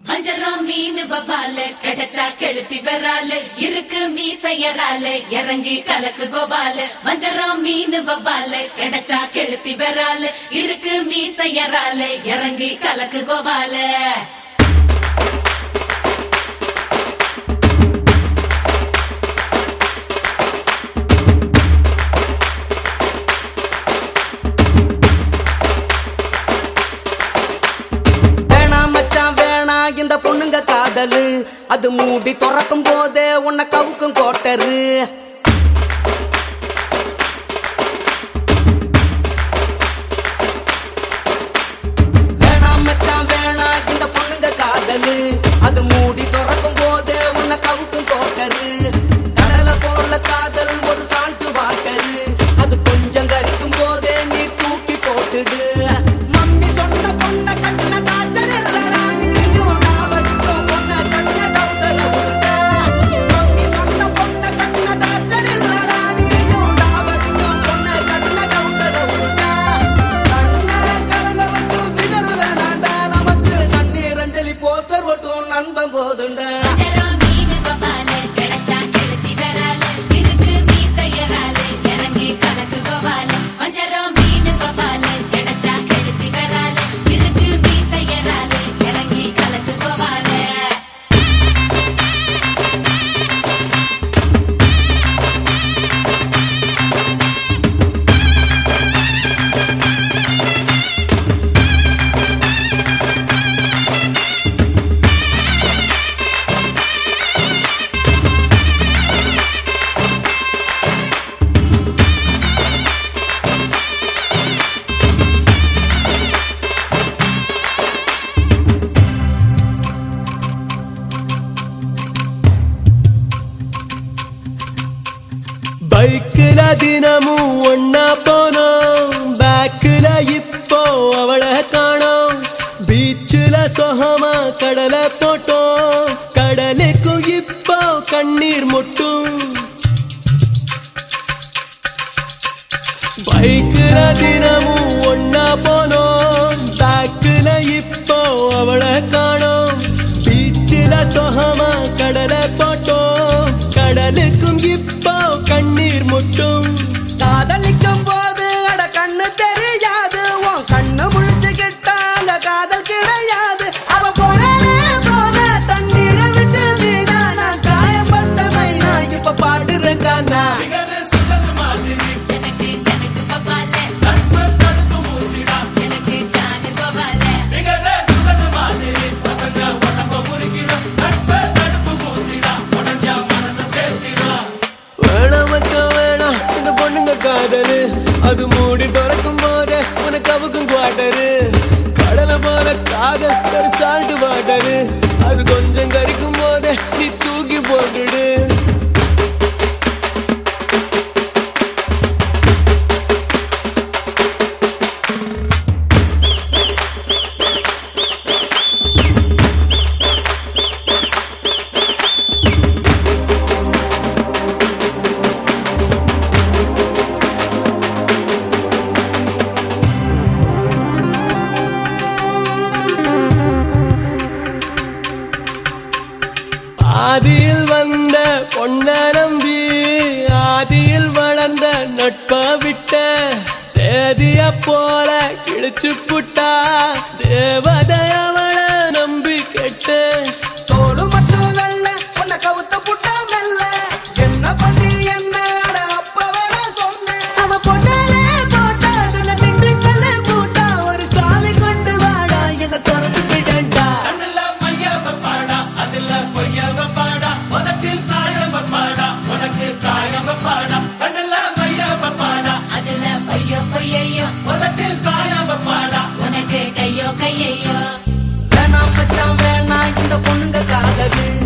வஞ்சரம் மீன் வவாலு கிடைச்சா கெளுத்தி வராலு இருக்கு மீசையராலு இறங்கி கலக்கு கோபாலு வஞ்சரம் மீன் வவாலு கிடைச்சா கெளுத்தி வராலு இருக்கு மீசையராலு இறங்கி கலக்கு கோபாலு வேணா மச்சான் வேணா இந்த பொண்ணுங்க காதலு அது மூடி திறக்கும் போதே உன்னை கவுக்கும் கோட்டரு வேணா மச்சான் வேணா இந்த பொண்ணுங்க காதலு அது மூடி திறக்கும் போதே உன்னை கவுக்கும் கோட்டரு கடலை போல காதல் ஒரு சால்ட்டு வாட்டரு அது கொஞ்சம் கரிக்கும் போதே நீ தூக்கி போட்டுடு மம்மி சொன்ன பொண்ண கட்டின டார்ச்சர் இல்லடா நீயும் நாவடிக்கும் பொண்ண கட்டின டவுசர உருட்டா மம்மி சொன்ன பொண்ண கட்டின டார்ச்சர் இல்லடா நீயும் நாவடிக்கும் பொண்ண கட்டின டவுசர உருட்டா கண்ண கலங்க வந்து ஃபிகர் வேணாண்டா நமக்கு கண்ணீர் அஞ்சலி போஸ்டர் ஒட்டும் நண்பன் போதுண்டா வஞ்சரம் மீன் வவாலு கிடைச்சா கெளுத்தி வராலு இருக்கு மீசையராலு இறங்கி கலக்கு கோபாலு வஞ்சரம் மீன் வவாலு கிடைச்சா கெளுத்தி வராலு இருக்கு மீசையராலு இறங்கி கலக்கு கோபாலு பைக்குல தினமும் ஒன்னா போனோம் பேக்குல இப்போ அவளை காணோம் பீச்சுல சொகமா கடலை போட்டோம் கடலுக்கும் இப்போ கண்ணீர் முட்டும் பைக்குல தினமும் ஒன்னா போனோம் பேக்குல இப்போ அவளை காணோம் பீச்சில சொகமா கடலை போட்டோம் கடலுக்கும் இப்போ கண்ணீர் முட்டும் காதலிக்கும் போது அட கண்ணு தெரியாது உன் கண்ணு முழிச்சுக்கிட்டாங்க காதல் கிடையாது அவ போறானே போன தண்ணீரை விட்டு வீணா நான் காயப்பட்ட மைனா இப்ப பாடுறேன் கானா ஜனக்கு ஜனக்கு பபால ஜனக்கு ஜானு கோபால வேணாம் மச்சான் வேணாம் இந்த பொண்ணுங்க காதலு அது மூடி திறக்கும் போதே உனக்கு அவுக்கும் குவாட்டரு கடலை போல காதல் ஒரு சால்ட் வாட்டரு அது கொஞ்சம் கரிக்கும் போதே நீ தூக்கி போட்டுடு ஆதியில் வந்த பொன்ன நம்பி ஆதியில் வளர்ந்த நட்ப விட்ட தேதிய போல கிழிச்சு புட்டா தேவதை அவளை நம்பி கெட்ட தோடு மட்டும் வெள்ள உன்னை கவுத்த புட்டா மெல்ல என்ன பண்ணி என்ன அட அப்ப வேண சொன்னேன் அவ பொண்ணாலே போட்டா அதுல திண்டுக்கல்ல பூட்டா ஒரு சாவி கொண்டு வாடா என்ன திறந்து விடண்டா அதுல பொய்யோ பொய்யையோ உனக்கு கையோ கையையோ வேணாம் மச்சான் வேணாம் இந்த பொண்ணுங்க காதலு